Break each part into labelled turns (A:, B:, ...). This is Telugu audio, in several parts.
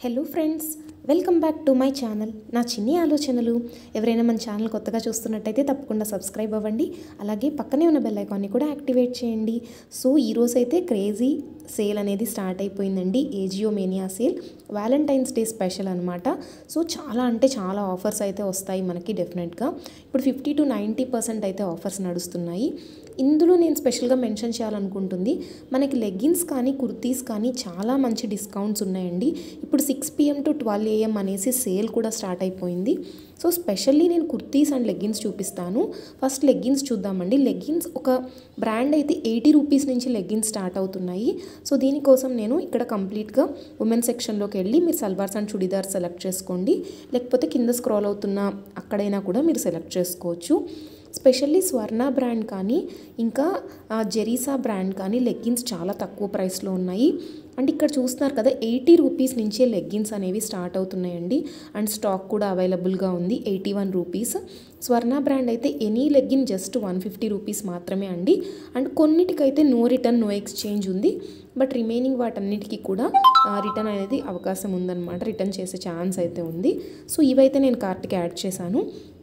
A: hello friends welcome back to my channel నా చిన్ని ఆలోచనలు ఎవరైనా మన ఛానల్ కొత్తగా చూస్తున్నట్టయితే తప్పకుండా సబ్స్క్రైబ్ అవ్వండి అలాగే పక్కనే ఉన్న బెల్ ఐకాన్ని కూడా యాక్టివేట్ చేయండి సో ఈరోజు అయితే క్రేజీ సేల్ అనేది స్టార్ట్ అయిపోయిందండి Ajio mania sale valentine's day special అనమాట సో చాలా అంటే చాలా ఆఫర్స్ అయితే వస్తాయి మనకి డెఫినెట్గా ఇప్పుడు ఫిఫ్టీ టు నైంటీ పర్సెంట్ అయితే ఆఫర్స్ నడుస్తున్నాయి ఇందులో నేను స్పెషల్గా మెన్షన్ చేయాలనుకుంటుంది మనకి లెగ్గిన్స్ కానీ కుర్తీస్ కానీ చాలా మంచి డిస్కౌంట్స్ ఉన్నాయండి ఇప్పుడు six PM to twelve AM అనేసి సేల్ కూడా స్టార్ట్ అయిపోయింది సో స్పెషల్లీ నేను కుర్తీస్ అండ్ లెగ్గిన్స్ చూపిస్తాను ఫస్ట్ లెగ్గిన్స్ చూద్దామండి లెగ్గిన్స్ ఒక బ్రాండ్ అయితే ఎయిటీ రూపీస్ నుంచి లెగ్గిన్స్ స్టార్ట్ అవుతున్నాయి సో దీనికోసం నేను ఇక్కడ కంప్లీట్గా ఉమెన్ సెక్షన్లోకి వెళ్ళి మీరు సల్వార్స్ అండ్ చుడిదార్ సెలెక్ట్ చేసుకోండి లేకపోతే కింద స్క్రోల్ అవుతున్న అక్కడైనా కూడా మీరు సెలెక్ట్ చేసుకోవచ్చు స్పెషల్లీ స్వర్ణ బ్రాండ్ కానీ ఇంకా ఆ, జెరీసా బ్రాండ్ కానీ లెగ్గిన్స్ చాలా తక్కువ ప్రైస్లో ఉన్నాయి అండ్ ఇక్కడ చూస్తున్నారు కదా ఎయిటీ రూపీస్ నుంచే లెగ్గిన్స్ అనేవి స్టార్ట్ అవుతున్నాయండి అండ్ స్టాక్ కూడా అవైలబుల్గా ఉంది eighty one rupees Swarna brand అయితే any legging just one fifty rupees మాత్రమే అండి అండ్ కొన్నిటికైతే నో రిటర్న్ నో ఎక్స్చేంజ్ ఉంది బట్ రిమైనింగ్ వాటన్నిటికీ కూడా రిటర్న్ అనేది అవకాశం ఉందన్నమాట రిటర్న్ చేసే ఛాన్స్ అయితే ఉంది సో ఇవైతే నేను కార్ట్కి యాడ్ చేశాను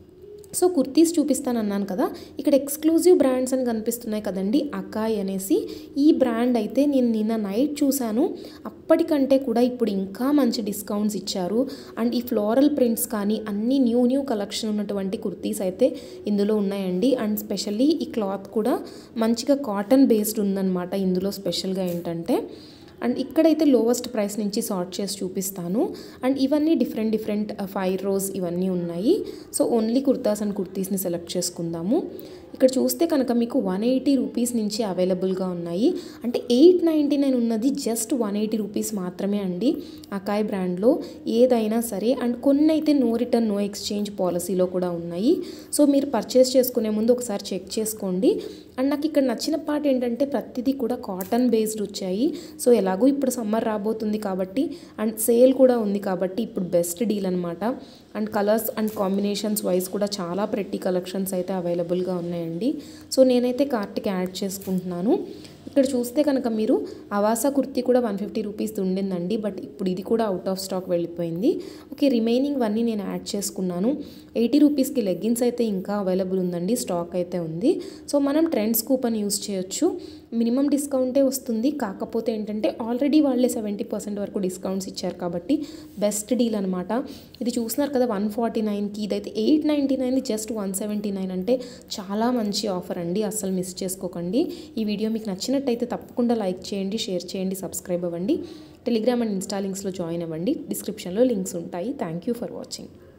A: సో కుర్తీస్ చూపిస్తాను అన్నాను కదా ఇక్కడ ఎక్స్క్లూజివ్ బ్రాండ్స్ అని కనిపిస్తున్నాయి కదండి అకాయ్ అనేసి ఈ బ్రాండ్ అయితే నేను నిన్న నైట్ చూశాను అప్పటికంటే కూడా ఇప్పుడు ఇంకా మంచి డిస్కౌంట్స్ ఇచ్చారు అండ్ ఈ ఫ్లోరల్ ప్రింట్స్ కానీ అన్ని న్యూ న్యూ కలెక్షన్ ఉన్నటువంటి కుర్తీస్ అయితే ఇందులో ఉన్నాయండి అండ్ స్పెషల్లీ ఈ క్లాత్ కూడా మంచిగా కాటన్ బేస్డ్ ఉందన్నమాట ఇందులో స్పెషల్గా ఏంటంటే అండ్ ఇక్కడైతే లోవెస్ట్ ప్రైస్ నుంచి సార్ట్ చేసి చూపిస్తాను అండ్ ఇవన్నీ డిఫరెంట్ డిఫరెంట్ ఫైవ్ రోజ్ ఇవన్నీ ఉన్నాయి సో ఓన్లీ కుర్తాస్ అండ్ కుర్తీస్ని సెలెక్ట్ చేసుకుందాము ఇక్కడ చూస్తే కనుక మీకు వన్ ఎయిటీ రూపీస్ నుంచి అవైలబుల్గా ఉన్నాయి అంటే ఎయిట్ నైంటీ నైన్ ఉన్నది జస్ట్ వన్ ఎయిటీ రూపీస్ మాత్రమే అండి అకాయ్ బ్రాండ్లో ఏదైనా సరే అండ్ కొన్ని అయితే నో రిటర్న్ నో ఎక్స్చేంజ్ పాలసీలో కూడా ఉన్నాయి సో మీరు పర్చేస్ చేసుకునే ముందు ఒకసారి చెక్ చేసుకోండి అండ్ నాకు ఇక్కడ నచ్చిన పార్ట్ ఏంటంటే ప్రతిదీ కూడా కాటన్ బేస్డ్ వచ్చాయి సో ఎలాగో ఇప్పుడు సమ్మర్ రాబోతుంది కాబట్టి అండ్ సేల్ కూడా ఉంది కాబట్టి ఇప్పుడు బెస్ట్ డీల్ అనమాట and colours and combinations wise కూడా చాలా ప్రెట్టి కలెక్షన్స్ అయితే అవైలబుల్గా ఉన్నాయండి సో నేనైతే కార్ట్కి యాడ్ చేసుకుంటున్నాను ఇక్కడ చూస్తే కనుక మీరు అవాసా కుర్తీ కూడా వన్ ఫిఫ్టీ రూపీస్ ఉండిందండి బట్ ఇప్పుడు ఇది కూడా అవుట్ ఆఫ్ స్టాక్ వెళ్ళిపోయింది ఓకే రిమైనింగ్ వన్నీ నేను యాడ్ చేసుకున్నాను ఎయిటీ రూపీస్కి లెగ్గిన్స్ అయితే ఇంకా అవైలబుల్ ఉందండి స్టాక్ అయితే ఉంది సో మనం ట్రెండ్స్ కూపన్ యూస్ చేయొచ్చు మినిమం డిస్కౌంటే వస్తుంది కాకపోతే ఏంటంటే ఆల్రెడీ వాళ్ళే సెవెంటీ పర్సెంట్ వరకు డిస్కౌంట్స్ ఇచ్చారు కాబట్టి బెస్ట్ డీల్ అనమాట ఇది చూస్తున్నారు కదా వన్ ఫార్టీ నైన్కి ఇదైతే eight ninety nine just one seventy nine అంటే చాలా మంచి ఆఫర్ అండి అస్సలు మిస్ చేసుకోకండి ఈ వీడియో మీకు నచ్చినట్టయితే తప్పకుండా లైక్ చేయండి షేర్ చేయండి సబ్స్క్రైబ్ అవ్వండి టెలిగ్రామ్ అండ్ ఇన్స్టా లింక్స్లో జాయిన్ అవ్వండి డిస్క్రిప్షన్లో లింక్స్ ఉంటాయి థ్యాంక్ యూ ఫర్ వాచింగ్